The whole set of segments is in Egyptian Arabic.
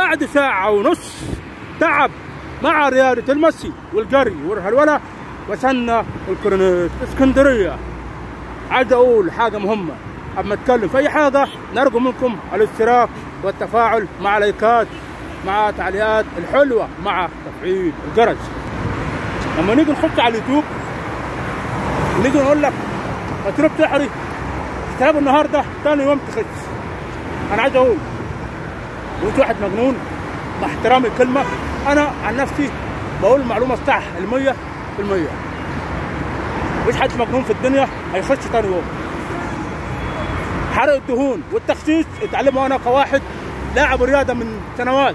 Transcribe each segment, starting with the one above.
بعد ساعة ونص تعب مع رياضة المشي والجري والهرولة وصلنا الكورنيش اسكندرية عايز اقول حاجة مهمة اما اتكلم في اي حاجة نرجو منكم الاشتراك والتفاعل مع لايكات مع تعليقات الحلوة مع تفعيل الجرس لما نيجي نخش على اليوتيوب نيجي نقول لك مطلوب سحري كتاب النهارده تاني يوم تخس انا عايز اقول وانت واحد مجنون مع احترامي الكلمه انا عن نفسي بقول المعلومه الصح المية في المية مفيش حد مجنون في الدنيا هيخش تاني يوم حرق الدهون والتخسيس اتعلمه انا كواحد لاعب رياضه من سنوات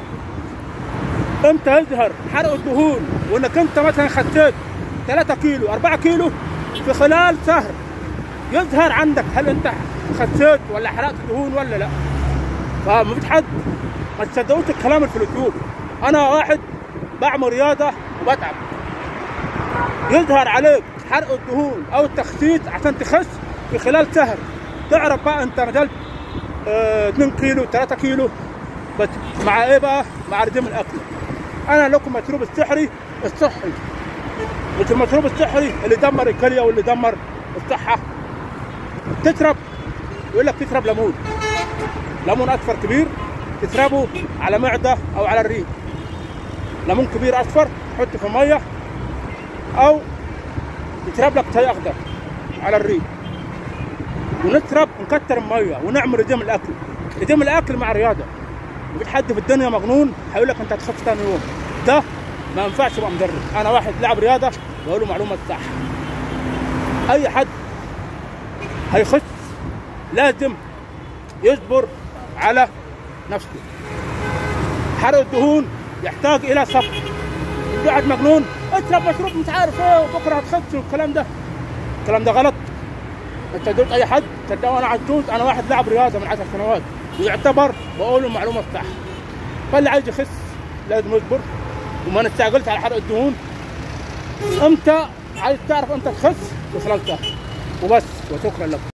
امتى يظهر حرق الدهون وانك انت مثلا خسيت 3 كيلو 4 كيلو في خلال شهر يظهر عندك هل انت خسيت ولا حرقت دهون ولا لا فما فيش حد ما تصدقوش الكلام اللي في اليوتيوب انا واحد بعمل رياضه وبتعب يظهر عليك حرق الدهون او التخسيس عشان تخس في خلال شهر تعرف بقى انت نزلت اه 2 كيلو 3 كيلو بس مع ايه بقى؟ مع رجيم الاكل انا لكم مشروب السحري الصحي مش المشروب السحري اللي يدمر الكليه واللي يدمر الصحه تشرب يقول لك تشرب ليمون ليمون اصفر كبير تشربه على معده او على الريق ليمون كبير اصفر حطه في ميه او تشرب لك شاي اخضر على الريق ونشرب نكتر الميه ونعمل رجيم الاكل رجيم الاكل مع رياضه مفيش حد في الدنيا مجنون هيقول لك انت هتخس ثاني يوم ده ما ينفعش يبقى مدرب انا واحد لاعب رياضه بقول له معلومه صح اي حد هيخس لازم يصبر على نفسه حرق الدهون يحتاج الى صبر واحد مجنون اشرب مشروب مش عارف ايه وبكره هتخس والكلام ده الكلام ده غلط انت قلت اي حد صدقوا انا عجوز انا واحد لاعب رياضه من 10 سنوات ويعتبر بقول له المعلومه الصح فاللي عايز يخس لازم يصبر وما نستعجلش على حرق الدهون امتى عايز تعرف انت تخس في خلال شهر وبس وشكرا لكم